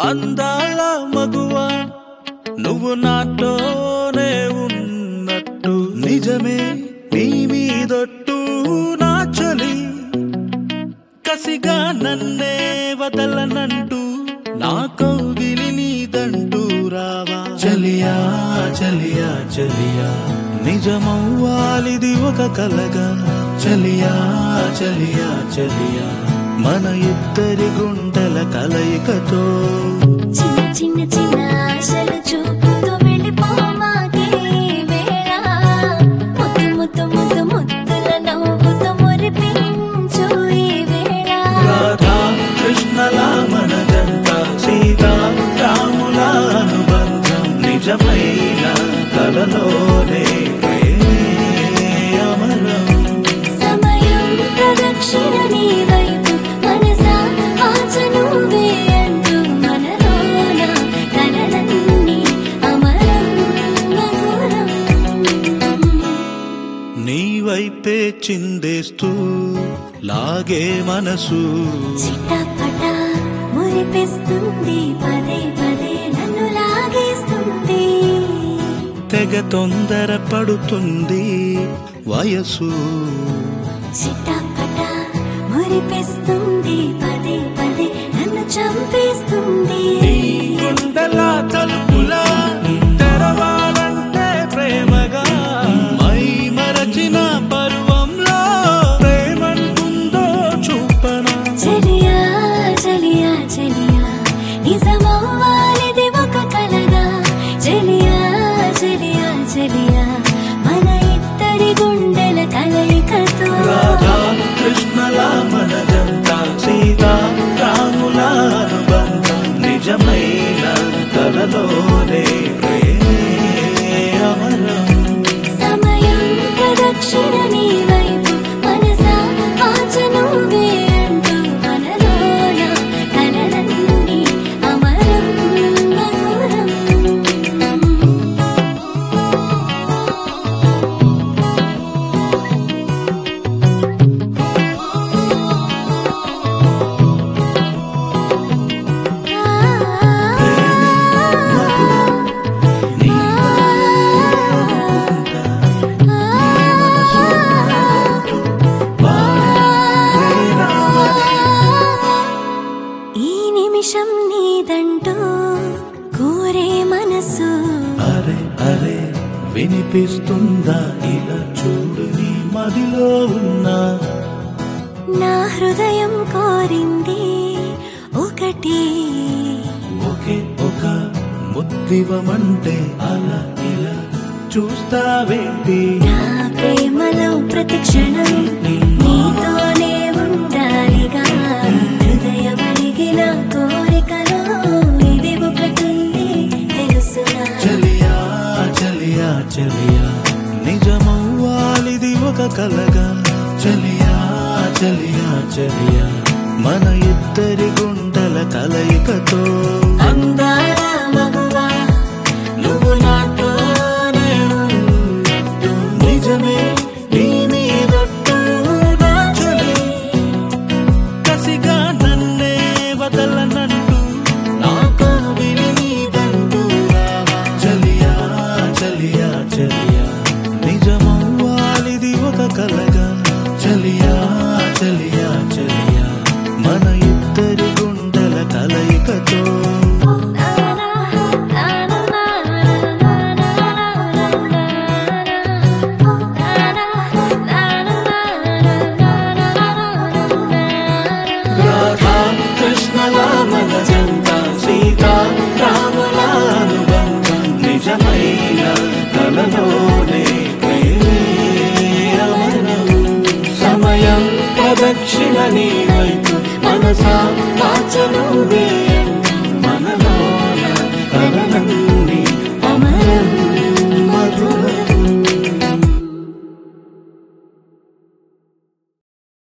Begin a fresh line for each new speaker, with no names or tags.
అందాల మగువ నువ్వు నాతోనే ఉన్నట్టు నిజమే నీ మీదొట్టు నా చలి కసిగా నన్నే వదలనంటూ నా కౌగిలి నీదంటూ రావా చలియా చలియా చలియా నిజమవ్వాలిది ఒక కలగా చలియా చలియా చలియా మన ఇద్దరి గుండెల కలయికతో
చిన్న చిన్న చిన్న ఆశలు చూపుతూ వెళ్ళిపోమాకే వేళ ముద్దు ముద్దు ముద్దు ముద్దుల నవ్వుతూ మురిపించు ఈ వేళ
రాధా కృష్ణల మన జంట సీతా రాముల అనుబంధం నిజమైన కలలోనే ప్రేమే అమరం
సమయం ప్రదక్షిణ నీ వైపు మనసా ఆచ నువ్వే అంటూ మనలోన కలలన్నీ అమరం మధురం
నీ వైపే చిందేస్తూ లాగే మనసు
చిట్టపట మురిపిస్తుంది పదే పదే నన్ను లాగేస్తుంది
తెగ తొందర పడుతుంది వయసు
చిట్టపట మురిపిస్తుంది పదే పదే నన్ను చంపేస్తుంది
నీ గుండెల తలుపులా తెరవాలంటే ప్రేమగా మై మరచిన పర్వంలో ప్రేమంటుందో చూపనా
చెలియా చెలియా చెలియా నిజమవ్వాలిది ఒక కలగా చెలియా చెలియా చెలియా మన ఇద్దరి గుండెల కలయికతో
రాధా కృష్ణల మన జంట సీతా రాముల అనుబంధం నిజమైన కలలోనే ప్రేమే అమరం
సమయం ప్రదక్షిణ నీ వైపు మనసా ఆచ నువ్వే అంటూ మనలోన కలలన్నీ అమరం మధురం
నీ అనుకుంటా
ఈ నిమిషం నీదంటూ కోరే మనసు
అరే అరే వినిపిస్తుందా ఇలా చూడు నీ మదిలో ఉన్నా
నా హృదయం కోరింది ఒకటి
ఒకే ఒక ముద్దివమంటే అలా ఇలా చూస్తావేంటి
నా ప్రేమలో ప్రతి క్షణం నీతోనే ఉండాలిగా హృదయం అడిగిన కోరికలో ఇది ఒకటుంది తెలుసునా
చలియా చలియా చలియా నిజమవ్వాలిది ఒక కలగా చలియా చలియా చలియా మన ఇద్దరి గుండెల కలయికతో అందాల మగువా నువ్వు నాతోనే ఉన్నట్టు నిజమే నీ మీదొట్టు నా చలి కసిగా నన్నే వదలనంటూ నా కౌగిలి నీదంటూ రావా. చలియా చలియా చలియా నిజమవ్వాలిది ఒక కలగా చలియా చలియా చలియా మన ఇద్దరి గుండెల కలయికతో రాధా కృష్ణల మన జంట సీతా రాముల అనుబంధం నిజమైన కలలోనే ప్రేమే అమరం సమయం ప్రదక్షిణ నీ వైపు మనసా